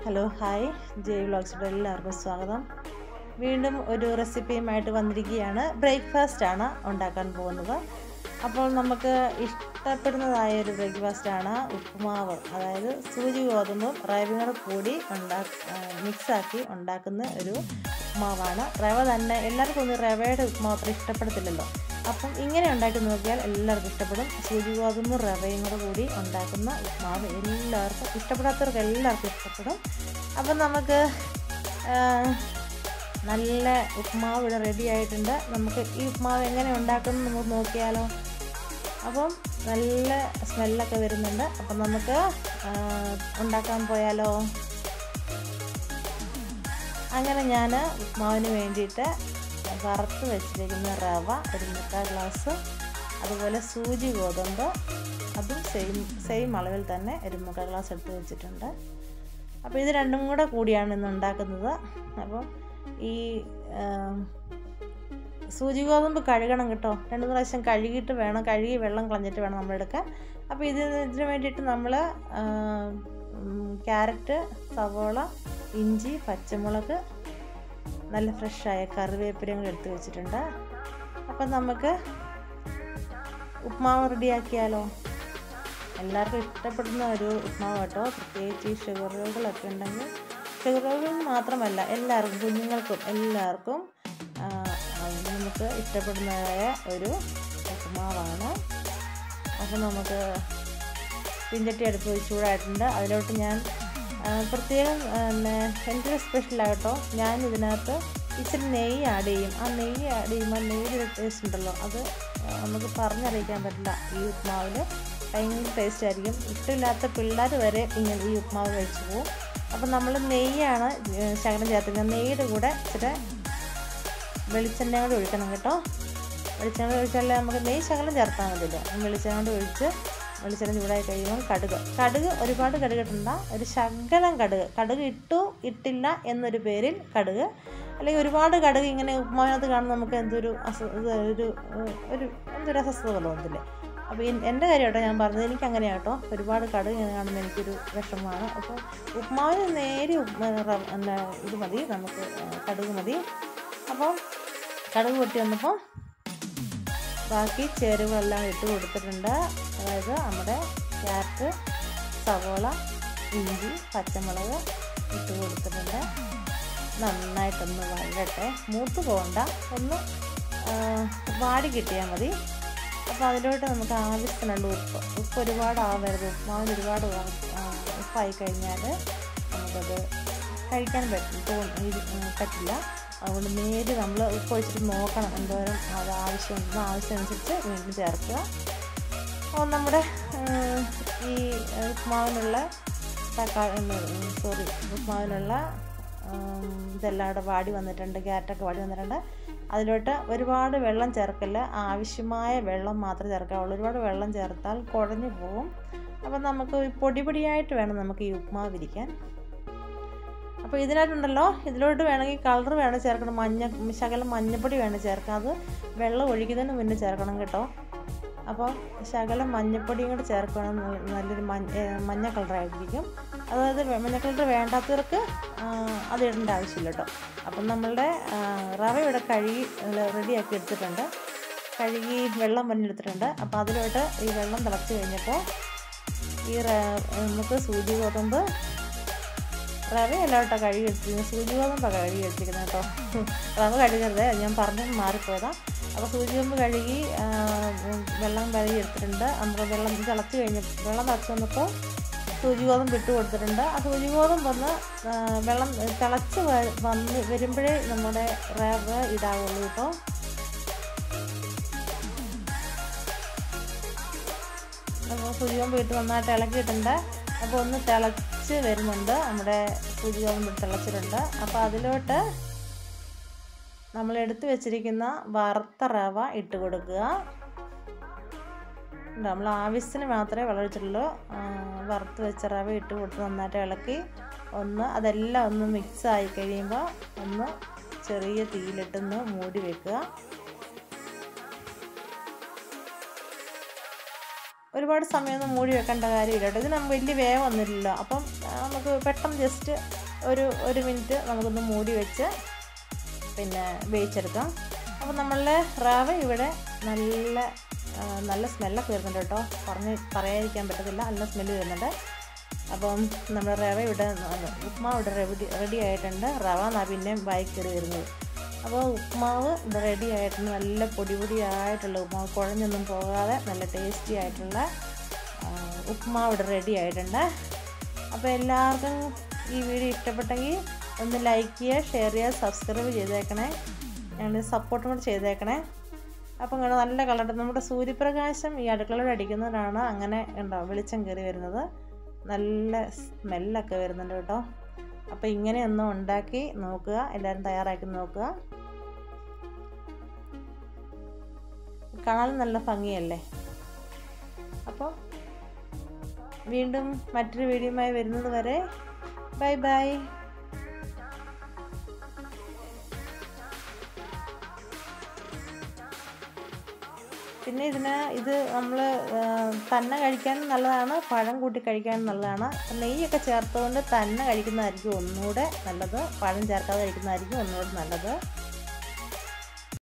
hello hi ജയ് വ്ളോഗ്സിൻ്റെ എല്ലാവർക്കും സ്വാഗതം വീണ്ടും ഒരു റെസിപ്പിയുമായിട്ട് വന്നിരിക്കുകയാണ് ബ്രേക്ക്ഫാസ്റ്റ് ആണ് ഉണ്ടാക്കാൻ പോകുന്നത് അപ്പോൾ നമുക്ക് ഇഷ്ടപ്പെടുന്നതായ ഒരു ബ്രേക്ക്ഫാസ്റ്റാണ് ഉപ്പുമാവ് അതായത് സൂചി ഗോതമ്പും റവയും കൂടെ കൂടി ഉണ്ടാ മിക്സാക്കി ഉണ്ടാക്കുന്ന ഒരു ഉപ്പുമാവാണ് റവ തന്നെ എല്ലാവർക്കും ഒന്നും റവയുടെ ഉപ്പുമാവ് അത്ര ഇഷ്ടപ്പെടത്തില്ലല്ലോ അപ്പം ഇങ്ങനെ ഉണ്ടാക്കി നോക്കിയാൽ എല്ലാവർക്കും ഇഷ്ടപ്പെടും സൂചി ഗോതമ്പും റവയും കൂടെ കൂടി ഉണ്ടാക്കുന്ന ഉപ്പുമാവ് എല്ലാവർക്കും ഇഷ്ടപ്പെടാത്തവർക്ക് എല്ലാവർക്കും ഇഷ്ടപ്പെടും അപ്പം നമുക്ക് നല്ല ഉപ്പുമാവ് ഇവിടെ റെഡി ആയിട്ടുണ്ട് നമുക്ക് ഈ ഉപ്പുമാവ് എങ്ങനെ ഉണ്ടാക്കുന്നു നമുക്ക് നോക്കിയാലോ അപ്പം നല്ല സ്മെല്ലൊക്കെ വരുന്നുണ്ട് അപ്പം നമുക്ക് ഉണ്ടാക്കാൻ പോയാലോ അങ്ങനെ ഞാൻ ഉപ്മാവിന് വേണ്ടിയിട്ട് വറുത്ത് വെച്ചിരിക്കുന്ന റവ ഒരു മുക്കാൽ ഗ്ലാസ് അതുപോലെ സൂചി ഗോതമ്പ് അതും സെയിം സെയിം അളവിൽ തന്നെ ഒരു മുക്കാൽ ഗ്ലാസ് എടുത്ത് വെച്ചിട്ടുണ്ട് അപ്പോൾ ഇത് രണ്ടും കൂടെ കൂടിയാണ് ഇന്ന് ഉണ്ടാക്കുന്നത് അപ്പം ഈ സൂചി ഗോതമ്പ് കഴുകണം കേട്ടോ രണ്ട് പ്രാവശ്യം കഴുകിയിട്ട് വേണം കഴുകി വെള്ളം കളഞ്ഞിട്ട് വേണം നമ്മളെടുക്കാൻ അപ്പോൾ ഇത് ഇതിന് വേണ്ടിയിട്ട് നമ്മൾ ക്യാരറ്റ് സവോള ഇഞ്ചി പച്ചമുളക് നല്ല ഫ്രഷായ കറിവേപ്പിലയും കൂടെ എടുത്ത് വെച്ചിട്ടുണ്ട് അപ്പം നമുക്ക് ഉപ്മാവ് റെഡിയാക്കിയാലോ എല്ലാവർക്കും ഇഷ്ടപ്പെടുന്ന ഒരു ഉപ്മാവ് കേട്ടോ പ്രത്യേകിച്ച് ഈ ഷുഗർ രോഗികളൊക്കെ ഉണ്ടെങ്കിൽ ഷുഗർ രോഗികൾ മാത്രമല്ല എല്ലാവർക്കും കുഞ്ഞുങ്ങൾക്കും എല്ലാവർക്കും നമുക്ക് ഇഷ്ടപ്പെടുന്നതായ ഒരു ഉപ്മാവാണ് അപ്പം നമുക്ക് പിഞ്ചട്ടി അടുപ്പ് ചൂടായിട്ടുണ്ട് അതിലോട്ട് ഞാൻ പ്രത്യേകം പിന്നെ എൻ്റെ സ്പെഷ്യലാകട്ടോ ഞാൻ ഇതിനകത്ത് ഇച്ചിരി നെയ്യ് ആഡ് ചെയ്യും ആ നെയ്യ് ആഡ് ചെയ്യുമ്പോൾ നെയ്യുടെ ടേസ്റ്റ് ഉണ്ടല്ലോ അത് നമുക്ക് പറഞ്ഞറിയിക്കാൻ പറ്റില്ല ഈ ഉപ്മാവിൽ ഭയങ്കര ടേസ്റ്റ് ആയിരിക്കും ഇഷ്ടമില്ലാത്ത പിള്ളേർ വരെ ഇങ്ങനെ ഈ ഉപ്മാവ് കഴിച്ചു പോകും അപ്പം നമ്മൾ നെയ്യാണ് ശകലം ചേർത്തിക്കുന്നത് നെയ്യുടെ കൂടെ ഇച്ചിരി വെളിച്ചെണ്ണ കൂടെ ഒഴിക്കണം കേട്ടോ വെളിച്ചെണ്ണ ഒഴിച്ചാൽ നമുക്ക് നെയ്യ് ശകലം ചേർത്താൽ മതിയല്ലോ വെളിച്ചെണ്ണ കൊണ്ട് ഒഴിച്ച് വെളിച്ചെണ്ണ ചൂടായി കഴിയുമ്പോൾ കടുക് കടുക് ഒരുപാട് കടുക് ഇട്ടണ്ട ഒരു ശകലം കടുക് കടുക് ഇട്ടു ഇട്ടില്ല എന്നൊരു പേരിൽ കടുക് അല്ലെങ്കിൽ ഒരുപാട് കടുക് ഇങ്ങനെ ഉപ്മാവിനകത്ത് കാണുമ്പോൾ നമുക്ക് എന്തൊരു അസ ഒരു ഒരു എന്തൊരു അസ്വസ്ഥത പോലെ തോന്നത്തില്ലേ അപ്പോൾ എൻ്റെ കാര്യം കേട്ടോ ഞാൻ പറഞ്ഞത് എനിക്ക് അങ്ങനെയാണ് കേട്ടോ ഒരുപാട് കടുക് ഇങ്ങനെ കാണുമ്പോൾ എനിക്കൊരു വിഷമമാണ് അപ്പോൾ ഉപ്മാവിന് നേരെ എന്താ ഇത് മതി നമുക്ക് കടുക് മതി അപ്പോൾ കടുക് പൊട്ടി വന്നപ്പോൾ ബാക്കി ചേരുവകളെല്ലാം ഇട്ട് കൊടുത്തിട്ടുണ്ട് അതായത് നമ്മുടെ ക്യാരറ്റ് സവോള ഇഞ്ചി പച്ചമുളക് ഇട്ട് കൊടുത്തിട്ടുണ്ട് നന്നായിട്ടൊന്ന് വഴട്ടെ മൂത്ത് പോകണ്ട ഒന്ന് വാടി കിട്ടിയാൽ മതി അപ്പോൾ അതിലോട്ട് നമുക്ക് ആവശ്യത്തിനുള്ള ഉപ്പ് ഉപ്പ് ഒരുപാട് ആവരുത് ഉപ്മാവിന് ഒരുപാട് ഉപ്പായി കഴിഞ്ഞാൽ നമുക്കത് കഴിക്കാൻ പറ്റും തോന്നി പറ്റില്ല അതുകൊണ്ട് നേര് നമ്മൾ ഉപ്പ് ഒഴിച്ചിട്ട് നോക്കണം എന്തോരം അത് ആവശ്യമുണ്ടെന്ന് ആവശ്യമനുസരിച്ച് വീണ്ടും ചേർക്കുക അപ്പോൾ നമ്മുടെ ഈ ഉപ്മാവിനുള്ള തക്കാളി സോറി ഉപ്മാവിനുള്ള ഇതെല്ലാം കൂടെ വാടി വന്നിട്ടുണ്ട് ക്യാരറ്റൊക്കെ വാടി വന്നിട്ടുണ്ട് അതിലോട്ട് ഒരുപാട് വെള്ളം ചേർക്കല്ല ആവശ്യമായ വെള്ളം മാത്രമേ ചേർക്കാവുള്ളൂ ഒരുപാട് വെള്ളം ചേർത്താൽ കുഴഞ്ഞു പോകും അപ്പം നമുക്ക് പൊടി പൊടിയായിട്ട് വേണം നമുക്ക് ഈ ഉപ്മാവ് ഇരിക്കാൻ അപ്പോൾ ഇതിനായിട്ടുണ്ടല്ലോ ഇതിലോട്ട് വേണമെങ്കിൽ കളർ വേണം ചേർക്കണം മഞ്ഞ ശകലം മഞ്ഞപ്പൊടി വേണം ചേർക്കാം അത് വെള്ളം ഒഴിക്കുന്നതിന് മുന്നേ ചേർക്കണം കേട്ടോ അപ്പോൾ ശകലം മഞ്ഞപ്പൊടിയും കൂടെ ചേർക്കുകയാണെങ്കിൽ നല്ലൊരു മഞ്ഞ മഞ്ഞ കളറായിരിക്കും അതായത് മഞ്ഞ കളർ വേണ്ടാത്തവർക്ക് അത് ഇടേണ്ട ആവശ്യമില്ല കേട്ടോ അപ്പം നമ്മളുടെ റവ ഇവിടെ കഴുകി റെഡിയാക്കി എടുത്തിട്ടുണ്ട് കഴുകി വെള്ളം പഞ്ഞെടുത്തിട്ടുണ്ട് അപ്പോൾ അതിലോട്ട് ഈ വെള്ളം തിളച്ച് കഴിഞ്ഞപ്പോൾ ഈ നമുക്ക് സൂചി ഗോതമ്പ് റവയല്ല കേട്ടോ കഴുകി എടുത്തിരിക്കുന്നത് സൂചി ഗോതമ്പാണ് കഴുകി എടുത്തിരിക്കുന്നത് കേട്ടോ റവ കഴുകരുത് ഞാൻ പറഞ്ഞത് മാറിപ്പോയതാണ് അപ്പോൾ സൂചി ഗോതമ്പ് കഴുകി വെള്ളം കഴുകി എടുത്തിട്ടുണ്ട് നമുക്ക് വെള്ളം തിളച്ച് കഴിഞ്ഞ് വെള്ളം തിളച്ച് വന്നപ്പോൾ സൂചി ഗോതമ്പ് ഇട്ട് കൊടുത്തിട്ടുണ്ട് ആ സൂചി ഗോതമ്പ് വന്ന് വെള്ളം തിളച്ച് വന്ന് വരുമ്പോഴേ നമ്മുടെ റവ ഇടാവുള്ളൂ കേട്ടോ അപ്പോൾ സൂചി ഗോതമ്പ് ഇട്ട് നന്നായിട്ട് ഇളക്കിയിട്ടുണ്ട് അപ്പോൾ ഒന്ന് തിളച്ച് വരുന്നുണ്ട് നമ്മുടെ സൂചി ഗോതമ്പ് തിളച്ചിട്ടുണ്ട് അപ്പോൾ അതിലോട്ട് നമ്മൾ എടുത്തു വെച്ചിരിക്കുന്ന വറുത്ത റവ ഇട്ട് കൊടുക്കുക നമ്മൾ ആവശ്യത്തിന് മാത്രമേ വെള്ളം ഒഴിച്ചിട്ടുള്ളൂ വറുത്ത് വെച്ച റവ ഇട്ട് കൊടുത്ത് നന്നായിട്ട് ഇളക്കി ഒന്ന് അതെല്ലാം ഒന്ന് മിക്സ് ആയി കഴിയുമ്പോൾ ഒന്ന് ചെറിയ തീയിലിട്ടൊന്ന് മൂടി വെക്കുക ഒരുപാട് സമയമൊന്നും മൂടി വെക്കേണ്ട കാര്യമില്ല കേട്ടോ ഇതിന് വലിയ വേവൊന്നുമില്ലല്ലോ അപ്പം ആ, നമുക്ക് പെട്ടെന്ന് ജസ്റ്റ് ഒരു ഒരു മിനിറ്റ് നമുക്കൊന്ന് മൂടി വെച്ച് പിന്നെ വേവിച്ചെടുക്കാം അപ്പോൾ നമ്മളുടെ റവ ഇവിടെ നല്ല ആ, നല്ല സ്മെല്ലൊക്കെ വരുന്നുണ്ട് കേട്ടോ പറഞ്ഞ് പറയാതിരിക്കാൻ പറ്റത്തില്ല നല്ല സ്മെല്ല് വരുന്നുണ്ട് അപ്പം നമ്മുടെ റവ ഇവിടെ ഉപ്മാവ് ഇവിടെ റെഡി റെഡി ആയിട്ടുണ്ട് റവ എന്നാ പിന്നെയും വായി കയറി വരുന്നത് അപ്പോൾ ഉപ്മാവ് ഇവിടെ റെഡി ആയിട്ടുണ്ട് നല്ല പൊടി പൊടിയായിട്ടുള്ള ഉപ്മാവ് കുഴഞ്ഞൊന്നും പോകാതെ നല്ല ടേസ്റ്റി ആയിട്ടുള്ള ആ, ഉപ്മാവ് ഇവിടെ റെഡി ആയിട്ടുണ്ട് അപ്പോൾ എല്ലാവർക്കും ഈ വീഡിയോ ഇഷ്ടപ്പെട്ടെങ്കിൽ ഒന്ന് ലൈക്ക് ചെയ്യുക ഷെയർ ചെയ്യുക സബ്സ്ക്രൈബ് ചെയ്തേക്കണേ ഞങ്ങൾ സപ്പോർട്ടും കൂടെ ചെയ്തേക്കണേ അപ്പോൾ ഇങ്ങനെ നല്ല കളർ നമ്മുടെ സൂര്യപ്രകാശം ഈ അടുക്കളയിൽ അടിക്കുന്നതിനാണ് അങ്ങനെ ഉണ്ടാവും വെളിച്ചം കയറി വരുന്നത് നല്ല സ്മെല്ലൊക്കെ വരുന്നുണ്ട് കേട്ടോ അപ്പോൾ ഇങ്ങനെയൊന്നും ഉണ്ടാക്കി നോക്കുക എല്ലാവരും തയ്യാറാക്കി നോക്കുക കാണാൻ നല്ല ഭംഗിയല്ലേ അപ്പോൾ വീണ്ടും മറ്റൊരു വീഡിയോയുമായി വരുന്നത് വരെ ബൈ ബൈ പിന്നെ ഇതിന് ഇത് നമ്മൾ തന്നെ കഴിക്കാനും നല്ലതാണ് പഴം കൂട്ടി കഴിക്കാനും നല്ലതാണ് നെയ്യൊക്കെ ചേർത്തുകൊണ്ട് തന്നെ കഴിക്കുന്നതായിരിക്കും ഒന്നുകൂടെ നല്ലത് പഴം ചേർക്കാതെ കഴിക്കുന്നതായിരിക്കും ഒന്നുകൂടെ നല്ലത്